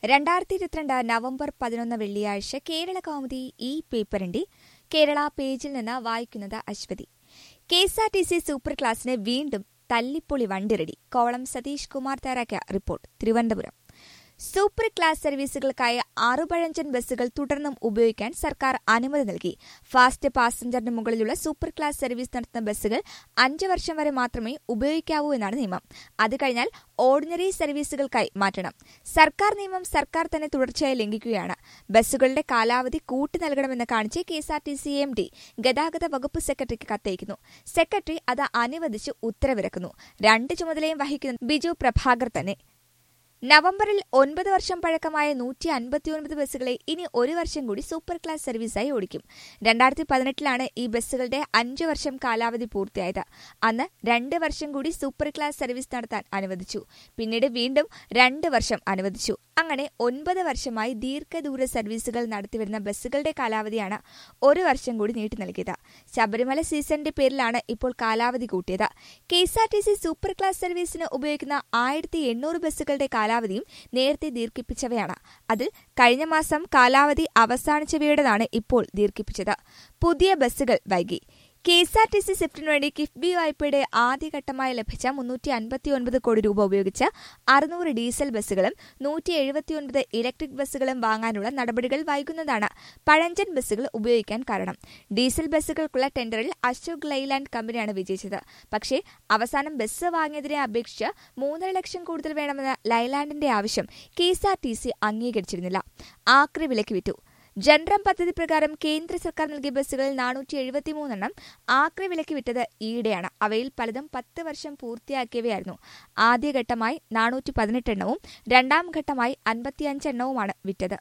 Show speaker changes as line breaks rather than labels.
രണ്ടായിരത്തി ഇരുപത്തിരണ്ട് നവംബർ പതിനൊന്ന് വെള്ളിയാഴ്ച കേരള കൗമുദി ഈ പേപ്പറിന്റെ കേരള പേജിൽ നിന്ന് വായിക്കുന്നത് Aswathy K S R T C super ക്ലാസിന് വീണ്ടും തല്ലിപ്പൊളി വണ്ടി റെഡി കോവളം സതീഷ് കുമാർ തയ്യാറാക്കിയ റിപ്പോർട്ട് തിരുവനന്തപുരം സൂപ്പർ ക്ലാസ് സർവീസുകൾക്കായി ആറുപഴഞ്ചൻ ബസ്സുകൾ തുടർന്നും ഉപയോഗിക്കാൻ സർക്കാർ അനുമതി നൽകി ഫാസ്റ്റ് പാസഞ്ചറിന് മുകളിലുള്ള സൂപ്പർ ക്ലാസ് സർവീസ് നടത്തുന്ന ബസ്സുകൾ അഞ്ച് വർഷം വരെ മാത്രമേ ഉപയോഗിക്കാവൂ എന്നാണ് നിയമം അത് കഴിഞ്ഞാൽ ഓർഡിനറി സർവീസുകൾക്കായി മാറ്റണം സർക്കാർ നിയമം സർക്കാർ തന്നെ തുടർച്ചയായി ലംഘിക്കുകയാണ് ബസ്സുകളുടെ കാലാവധി കൂട്ടി നൽകണമെന്ന് കാണിച്ച് K S R T C M D ഗതാഗത വകുപ്പ് സെക്രട്ടറിക്ക് കത്തയക്കുന്നു സെക്രട്ടറി അത് അനുവദിച്ച് ഉത്തരവിറക്കുന്നു രണ്ട് ചുമതലയും വഹിക്കുന്ന ബിജു പ്രഭാകർ തന്നെ നവംബറിൽ ഒൻപത് വർഷം പഴക്കമായ നൂറ്റി അൻപത്തിയൊൻപത് ബസ്സുകളെ ഇനി ഒരു വർഷം കൂടി സൂപ്പർ ക്ലാസ് സർവീസായി ഓടിക്കും രണ്ടായിരത്തി പതിനെട്ടിലാണ് ഈ ബസ്സുകളുടെ അഞ്ചു വർഷം കാലാവധി പൂർത്തിയായത് അന്ന് രണ്ട് വർഷം കൂടി സൂപ്പർ ക്ലാസ് സർവീസ് നടത്താൻ അനുവദിച്ചു പിന്നീട് വീണ്ടും രണ്ട് വർഷം അനുവദിച്ചു അങ്ങനെ ഒൻപത് വർഷമായി ദീർഘദൂര സർവീസുകൾ നടത്തിവരുന്ന ബസ്സുകളുടെ കാലാവധിയാണ് ഒരു വർഷം കൂടി നീട്ടി നൽകിയത് ശബരിമല സീസണിന്റെ പേരിലാണ് ഇപ്പോൾ കാലാവധി കൂട്ടിയത് K S R T C super class സർവീസിന് ഉപയോഗിക്കുന്ന ആയിരത്തി എണ്ണൂറ് ബസ്സുകളുടെ കാലാവധിയും നേരത്തെ ദീർഘിപ്പിച്ചവയാണ് അതിൽ കഴിഞ്ഞ മാസം കാലാവധി അവസാനിച്ചവയുടേതാണ് ഇപ്പോൾ ദീർഘിപ്പിച്ചത് പുതിയ ബസ്സുകൾ വൈകി K S R T C സ്വിഫ്റ്റിനു വേണ്ടി കിഫ്ബി വായ്പയുടെ ആദ്യഘട്ടമായി ലഭിച്ച മുന്നൂറ്റി അൻപത്തിയൊൻപത് കോടി രൂപ ഉപയോഗിച്ച് അറുന്നൂറ് ഡീസൽ ബസ്സുകളും നൂറ്റി എഴുപത്തിയൊൻപത് ഇലക്ട്രിക് ബസ്സുകളും വാങ്ങാനുള്ള നടപടികൾ വൈകുന്നതാണ് പഴഞ്ചൻ ബസ്സുകൾ ഉപയോഗിക്കാൻ കാരണം ഡീസൽ ബസ്സുകൾക്കുള്ള ടെൻഡറിൽ അശോക് ലൈലാൻഡ് കമ്പനിയാണ് വിജയിച്ചത് പക്ഷേ അവസാനം ബസ് വാങ്ങിയതിനെ അപേക്ഷിച്ച് മൂന്നര ലക്ഷം കൂടുതൽ വേണമെന്ന ലൈലാൻഡിന്റെ ആവശ്യം K S R T C അംഗീകരിച്ചിരുന്നില്ല ആക്രി വിലയ്ക്ക് വിറ്റു ജൻറം പദ്ധതി പ്രകാരം കേന്ദ്ര സർക്കാർ നൽകിയ ബസ്സുകളിൽ നാനൂറ്റി എഴുപത്തിമൂന്നെണ്ണം ആക്രി വിലയ്ക്ക് വിറ്റത് ഈയിടെയാണ് അവയിൽ പലതും പത്ത് വർഷം പൂർത്തിയാക്കിയവയായിരുന്നു ആദ്യഘട്ടമായി നാനൂറ്റി പതിനെട്ടെണ്ണവും രണ്ടാം ഘട്ടമായി അൻപത്തിയഞ്ചെണ്ണവുമാണ് വിറ്റത്